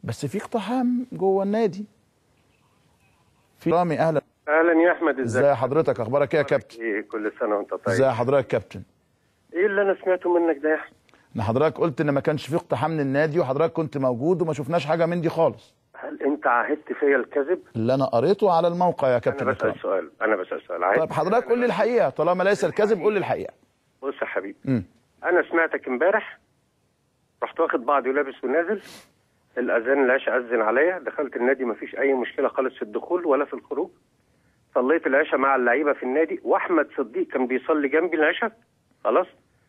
بس في اقتحام جوه النادي في رامي اهلا اهلا يا احمد ازيك ازي حضرتك اخبارك ايه يا كابتن إيه كل سنه وانت طيب ازي حضرتك يا كابتن ايه اللي انا سمعته منك ده يا احمد ان حضرتك قلت ان ما كانش في اقتحام للنادي وحضرتك كنت موجود وما شفناش حاجه من دي خالص هل انت عهدت فيا الكذب اللي انا قريته على الموقع يا انا كابتن اكرام بسال سؤال انا بسال سؤال عهدت طيب حضرتك قول لي الحقيقه طالما ليس الكذب قول لي الحقيقه بص يا حبيبي امم انا سمعتك امبارح رحت واخد بعضي ولابس ونازل الاذان العشاء اذن عليا دخلت النادي ما فيش اي مشكله خالص في الدخول ولا في الخروج صليت العشاء مع اللعيبه في النادي واحمد صديق كان بيصلي جنبي العشاء خلاص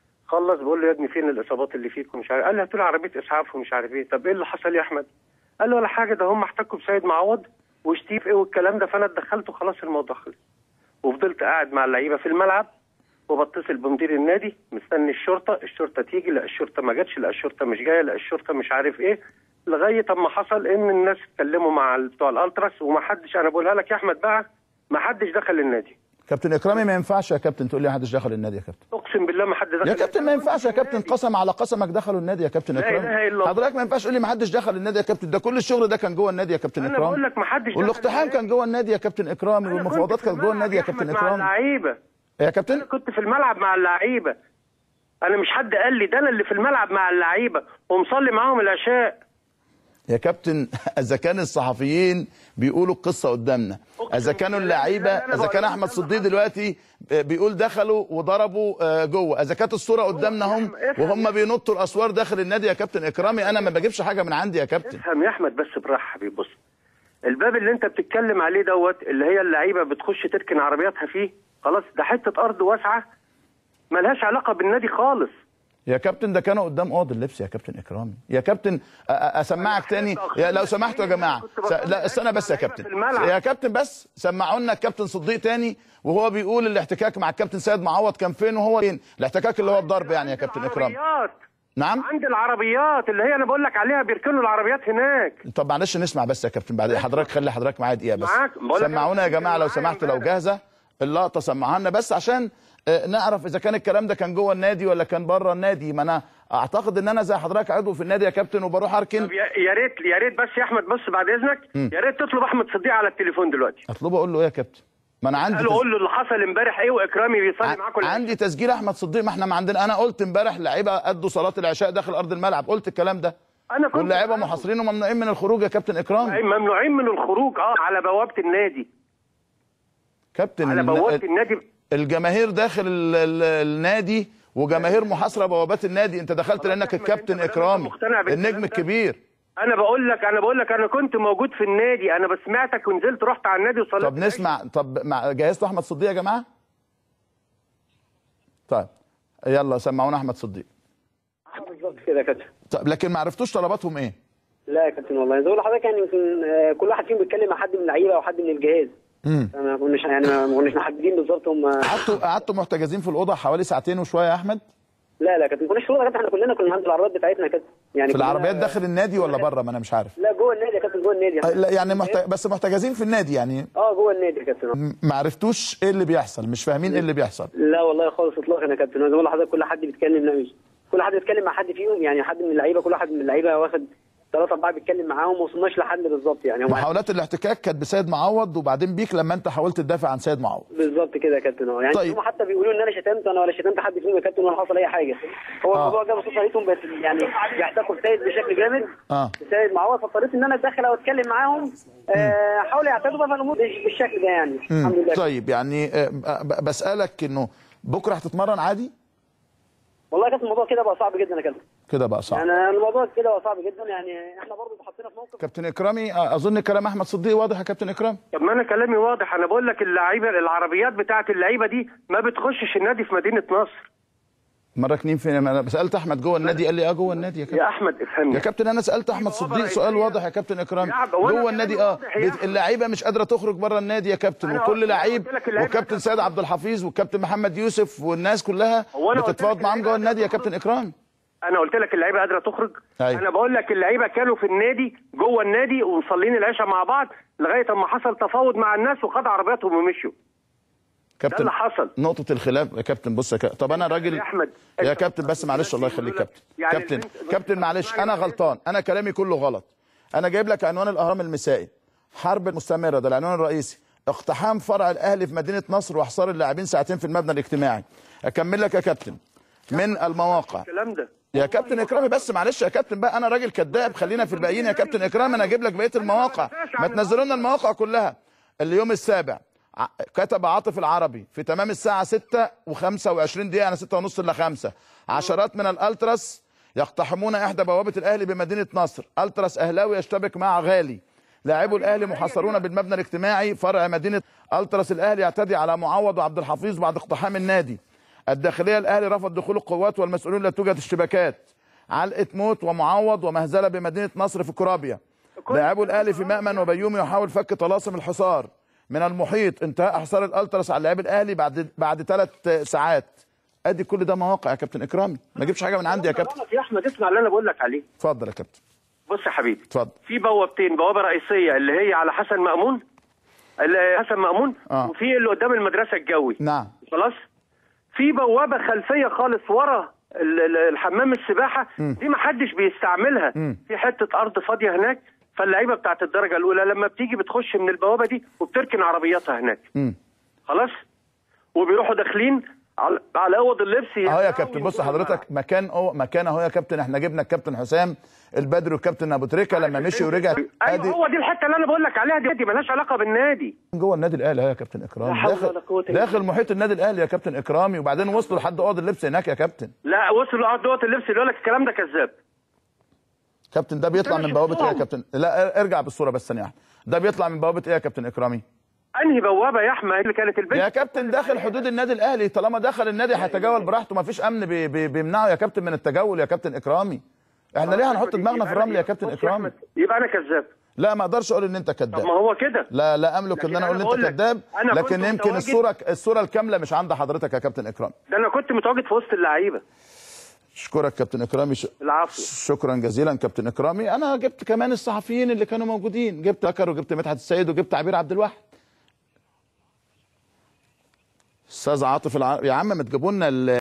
خلص بقول له يا ابني فين الاصابات اللي فيك ومش عارف قال لي هات له عربيه اسعاف ومش عارف ايه طب ايه اللي حصل يا احمد قال له ولا حاجه ده هم احتكوا بسيد معوض وشتيف ايه والكلام ده فانا اتدخلت وخلاص الموضوع خلص وفضلت قاعد مع اللعيبه في الملعب وبتصل بمدير النادي مستني الشرطه الشرطه تيجي لا الشرطه ما جاتش لا الشرطه مش جايه لا الشرطه مش عارف ايه لغايه اما حصل ان الناس اتكلموا مع ال- بتوع الالتراس وما حدش انا بقولها لك يا احمد بقى ما حدش دخل النادي كابتن اكرامي ما ينفعش يا كابتن تقول لي ما حدش دخل النادي يا كابتن اقسم بالله ما حد دخل يا كابتن ما ينفعش يا كابتن قسم على قسمك دخلوا النادي يا كابتن لا إله إلا اكرامي الله. حضرتك ما ينفعش تقول لي ما حدش دخل النادي يا كابتن ده كل الشغل ده كان جوه النادي يا كابتن انا اكرامي بقول لك ما حدش دخل والاقتحام النادي. كان جوه النادي يا كابتن اكرامي أنا والمفاوضات كنت في كانت جوه النادي يا الملعب كابتن أحمد مع اكرامي اللعيبه يا كابتن انا كنت في الملعب مع اللعيبه انا مش حد قال لي ده انا اللي في الملعب مع اللعيبه ومصلي معاهم العشاء يا كابتن اذا كان الصحفيين بيقولوا القصه قدامنا اذا كانوا اللعيبه اذا كان احمد صديق دلوقتي بيقول دخلوا وضربوا آه، جوه اذا كانت الصوره قدامنا هم وهم بينطوا الاسوار داخل النادي يا كابتن اكرامي انا ما بجيبش حاجه من عندي يا كابتن افهم يا احمد بس بالراحه حبيبي بص الباب اللي انت بتتكلم عليه دوت اللي هي اللعيبه بتخش تركن عربياتها فيه خلاص ده حته ارض واسعه ملهاش علاقه بالنادي خالص يا كابتن ده كانوا قدام اوض اللبس يا كابتن اكرامي يا كابتن أ- أ- اسمعك تاني يا لو سمحتوا يا جماعه س... لا استنى بس يا كابتن يا كابتن بس سمعوا لنا الكابتن صديق تاني وهو بيقول الاحتكاك مع الكابتن سيد معوض كان فين وهو فين الاحتكاك اللي هو الضرب يعني يا كابتن اكرامي العربيات نعم عند العربيات اللي هي انا بقول لك عليها بيركنوا العربيات هناك طب معلش نسمع بس يا كابتن بعد حضرتك خلي حضرتك معايا دقيقه بس معاك. بقول لك سمعونا يا أنا جماعه لو معايا سمحتوا لو امبارح. جاهزه اللقطه سمعوها لنا بس عشان آه، نعرف اذا كان الكلام ده كان جوه النادي ولا كان بره النادي ما انا اعتقد ان انا زي حضرتك عضو في النادي يا كابتن وبروح اركن طب يا يا ريت يا ريت بس يا احمد بص بعد اذنك يا ريت تطلب احمد صديق على التليفون دلوقتي اطلبه اقول له ايه يا كابتن ما انا عندي قال له قول له اللي حصل امبارح ايه واكرامي بيصلي معاكم ع- عندي تسجيل احمد صديق ما احنا ما عندنا انا قلت امبارح لعيبه ادوا صلاه العشاء داخل ارض الملعب قلت الكلام ده انا كنت واللعيبه معاهم. محاصرين وممنوعين من الخروج يا كابتن اكرام ممنوعين من الخروج اه على بوابه النادي كابتن على ال- بوابه النادي الجماهير داخل ال ال النادي وجماهير محاصره بوابات النادي انت دخلت لانك أحمد، الكابتن أنت بدل اكرامي مقتنع بالكلام النجم ده؟ الكبير انا بقول لك انا بقول لك انا كنت موجود في النادي انا سمعتك ونزلت رحت على النادي وصليت طب نسمع طب مع جهزتوا احمد صديق يا جماعه طيب يلا سمعونا احمد صديق بالظبط كده يا كابتن طب لكن ما عرفتوش طلباتهم ايه لا يا كابتن والله زي ما بقول لحضرتك يعني يمكن آه، كل واحد فيهم بيتكلم مع حد من اللعيبه او حد من الجهاز امم ما كناش يعني ما كناش محددين بالظبط هم قعدتوا قعدتوا محتجزين في الاوضه حوالي ساعتين وشويه يا احمد لا لا كابتن ما كناش في الوضع يا كابتن احنا كلنا كنا عند العربيات بتاعتنا كده يعني في كلنا- العربيات داخل النادي ولا بره ما انا مش عارف لا جوه النادي يا كابتن جوه النادي أه، لا يعني محت... بس محتجزين في النادي يعني اه جوه النادي يا كابتن م- ما عرفتوش ايه اللي بيحصل مش فاهمين ايه اللي بيحصل لا والله خالص اطلاقا يا كابتن زي ما بقول لحضرتك كل حد بيتكلم لا مش كل حد بيتكلم مع حد فيهم يعني حد من اللعيبه كل واحد من اللعيبه واخد ثلاثة أربعة بيتكلم معاهم ما وصلناش لحد بالظبط يعني هم محاولات الاحتكاك كانت بسيد معوض وبعدين بيك لما انت حاولت تدافع عن سيد معوض بالظبط كده يا كابتن اه يعني طيب. هم حتى بيقولوا ان انا شتمت انا ولا شتمت حد فيهم يا كابتن ولا حصل اي حاجه هو آه. الموضوع جه بصوت لقيتهم بس يعني بيحتكوا في سيد بشكل جامد اه سيد معوض فاضطريت ان انا اتدخل او اتكلم معاهم آه، حاولوا يعتادوا بقى الامور بال- بالشكل ده يعني الحمد مم. لله طيب يعني آه، ب- بسالك انه بكره هتتمرن عادي والله يا كابتن الموضوع كده بقى صعب جدا يا كابتن كده بقى صعب يعني الموضوع كده بقى صعب جدا يعني احنا برضه اتحطينا في موقف كابتن اكرامي آه، اظن كلام احمد صديق واضح يا كابتن اكرام طب ما انا كلامي واضح انا بقول لك اللعيبه العربيات بتاعت اللعيبه دي ما بتخشش النادي في مدينه نصر مره اتنين فين انا سالت احمد جوه النادي قال لي اه جوه النادي يا كابتن يا احمد افهمني يا كابتن انا سالت احمد صديق سؤال واضح يا كابتن اكرامي يا عم، وأنا جوه النادي كلامي اه واضح يا بت- اللعيبه مش قادره تخرج بره النادي يا كابتن أنا وكل قلت- لعيب قلت لك اللعيبة والكابتن قادرة سيد عبد الحفيظ والكابتن محمد يوسف والناس كلها هو أنا قلت بتتفاوض لك معاهم جوه اللعيبة النادي يا قادرة كابتن اكرام انا قلت لك اللعيبه قادره تخرج أيوة. انا بقول لك اللعيبه كانوا في النادي جوه النادي ومصلين العشاء مع بعض لغايه اما حصل تفاوض مع الناس وخد عربياتهم ومشوا ده كابتن اللي حصل نقطة الخلاف يا كابتن بص يا كابتن طب أنا راجل يا أحمد، يا أنت- كابتن بس معلش الله يخليك كابتن يعني كابتن البنت- كابتن معلش أنا غلطان أنا كلامي كله غلط انا جايب لك عنوان الاهرام المسائي حرب مستمره ده العنوان الرئيسي اقتحام فرع الاهلي في مدينه نصر واحصار اللاعبين ساعتين في المبنى الاجتماعي اكمل لك يا كابتن من المواقع الكلام ده يا كابتن اكرامي بس معلش يا كابتن بقى انا راجل كذاب خلينا في الباقيين يا كابتن اكرامي انا اجيب لك بقيه المواقع ما تنزلوا لنا المواقع كلها اليوم السابع ع- كتب عاطف العربي في تمام الساعه 6 و25 دقيقه يعني 6 ونص الا 5 عشرات من الالتراس يقتحمون احدى بوابه الاهلي بمدينه نصر التراس اهلاوي يشتبك مع غالي لاعبو الاهلي محاصرون بالمبنى الاجتماعي فرع مدينه التراس الاهلي يعتدي على معوض وعبد الحفيظ بعد اقتحام النادي الداخليه الاهلي رفض دخول القوات والمسؤولين لا توجد اشتباكات علقه موت ومعوض ومهزله بمدينه نصر في كرابيا لاعبو الاهلي في مأمن وبيومي يحاول فك طلاسم الحصار من المحيط انتهاء احصار الالتراس على لاعبي الاهلي بعد بعد ثلاث ساعات ادي كل ده مواقع يا كابتن اكرامي ما اجيبش حاجه من عندي يا كابتن يا احمد اسمع اللي انا بقول لك عليه اتفضل يا كابتن بص يا حبيبي اتفضل في بوابتين بوابه رئيسيه اللي هي على حسن مامون اللي حسن مامون آه. وفي اللي قدام المدرسه الجوي نعم خلاص في بوابه خلفيه خالص ورا ال- ال- الحمام السباحه دي ما حدش بيستعملها في حته ارض فاضيه هناك فاللعيبه بتاعت الدرجه الاولى لما بتيجي بتخش من البوابه دي وبتركن عربياتها هناك مم. خلاص وبيروحوا داخلين على على اوض اللبس اهو يا كابتن بص حضرتك مكان اهو مكان اهو يا كابتن احنا جبنا الكابتن حسام البدري والكابتن ابو تريكه لما مشي ورجع ايوه هو دي الحته اللي انا بقول لك عليها دي, دي مالهاش علاقه بالنادي جوه النادي الاهلي اهو يا كابتن لا اكرامي حول ولا داخل قوة إلا داخل محيط النادي الاهلي يا كابتن اكرامي وبعدين وصلوا لحد اوض اللبس هناك يا كابتن لا وصلوا لقعد دوت اللبس اللي يقول لك الكلام ده كذاب كابتن ده بيطلع أنا من بوابه ايه يا شفتهم. كابتن لا ارجع بالصوره بس ثانيه واحده ده بيطلع من بوابه ايه يا كابتن اكرامي انهي بوابه يا احمد اللي كانت البنت يا كابتن داخل حدود النادي الاهلي طالما دخل النادي هيتجول براحته ما فيش امن بي بي بيمنعه يا كابتن من التجول يا كابتن اكرامي احنا ليه هنحط دماغنا في الرمل يا كابتن بص اكرامي أحمد، يبقى انا كذاب لا ما اقدرش اقول ان انت طب كذاب ما هو كده لا لا املك لكن ان انا اقول أنا ان بقول انت لك، كذاب أنا كنت لكن يمكن متواجد- الصوره الصوره الكامله مش عند حضرتك يا كابتن اكرامي ده انا كنت متواجد في وسط اللعيبه اشكرك كابتن اكرامي ش... العفو شكرا جزيلا كابتن اكرامي انا جبت كمان الصحفيين اللي كانوا موجودين جبت بكر وجبت مدحت السيد وجبت عبير عبد الواحد استاذ عاطف الع... يا عم ما تجيبوا لنا ال...